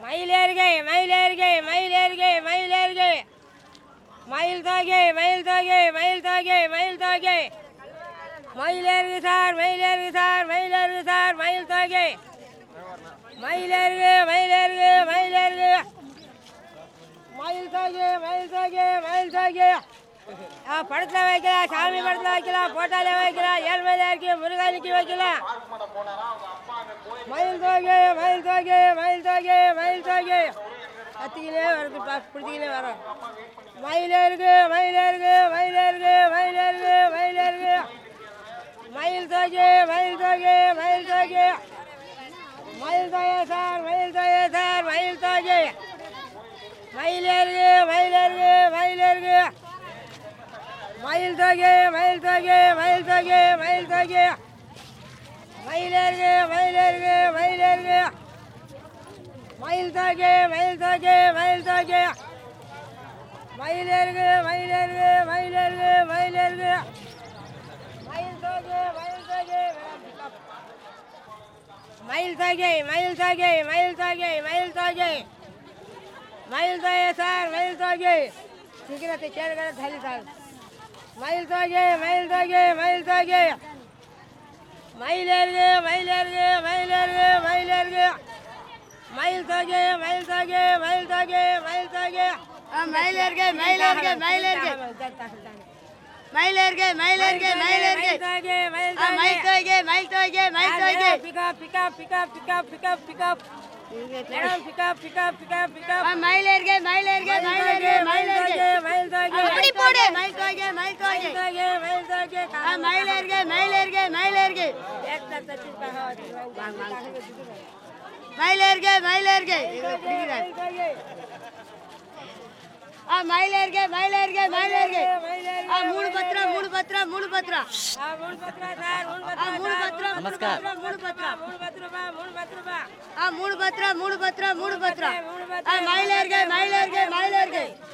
மயிலேறுகை மயிலேறுகை மயிலேறுகை மயிலேறுகை மயில் தாகை மயில் தாகை மயில் தாகை மயில் தாகை மயிலேறுகு சார் மயிலேறுகு சார் மயிலேறுகு சார் மயில் தாகை மயிலேறுகு மயிலேறுகு மயிலேறுகு மயில் தாகை மயில் தாகை மயில் தாகை ஆ, படத்துல வைக்கலாம் சாமி படத்துல வைக்கலாம் போட்டாலே வைக்கலாம் ஏழ்மையில இருக்கு முருகானிக்கு வைக்கலாம் மயில் தோகை மயில் தோகை மயில் தோகை மயில் தோகை கத்திக்கினே வருது பிடிச்சிக்கினே வரோம் மயிலே இருக்கு மயிலே இருக்கு மயிலே இருக்கு மயிலே இருக்கு மயிலே இருக்கு மயில் தோகை மயில் தோகை மயில் தோகை மயில் தோகை சார் மயில் தோகை சார் மயில் தோகை மயிலே இருக்கு மயிலே இருக்கு மயிலே இருக்கு மயில் தோகை மயில் தோகை மயில் தோகை மயில் தோகை மயிலேறுகு மயிலேறுகு மயிலேறுகு மயில் தாக்கே மயில் தாக்கே மயில் தாக்கே மயிலேறுகு மயிலேறுகு மயிலேறுகு மயிலேறுகு மயில் தாக்கே மயில் தாக்கே மயில் தாக்கே மயில் தாக்கே மயில் தாக்கே மயில் தாக்கே மயில் தாயே சார் மயில் தாக்கே சீக்கிரத்தை கேட்கிற தள்ளி சார் மயில் தாக்கே மயில் தாக்கே மயில் தாக்கே மயிலேறுகு மயிலேறுகு மயிலேறுகு மயிலேறுகு மயில் தாகே மயில் தாகே மயில் தாகே மயில் தாகே மயிலேறுகை மயிலேறுகை மயிலேறுகை மயிலேறுகை மயிலேறுகை மயிலேறுகை தாகே மயில் ஆ, மயில் தோகை மயில் தோகை மயில் தோகை pickup pickup pickup pickup pickup pickup madam pickup pickup pickup pickup ஆ, மயிலேறுகை மயிலேறுகை மயிலேறுகை மயிலேறுகை மயில் தாகே அப்படி போடு மயில் தோகை மயில் தோகை மயில் தாகே மயில் தாகே ஆ, மயிலேறுகை மயிலேறுகை மயிலேறுகை एक तक மயிலேறுகை மயிலேறுகை இது பிடிக்கிறேன் ஆ மயிலேறுகை மயிலேறுகை மயிலேறுகை ஆ மூணு பத்திரம் மூணு பத்திரம் மூணு பத்திரம் ஆ மூணு பத்திரம் நமஸ்கார் மூணு பத்திரம் மூணு பத்து ரூபாய் மூணு பத்து ரூபாய் ஆ மூணு பத்திரம் மூணு பத்திரம் மூணு பத்திரம் ஆ மயிலேறுகை மயிலேறுகை மயிலேறுகை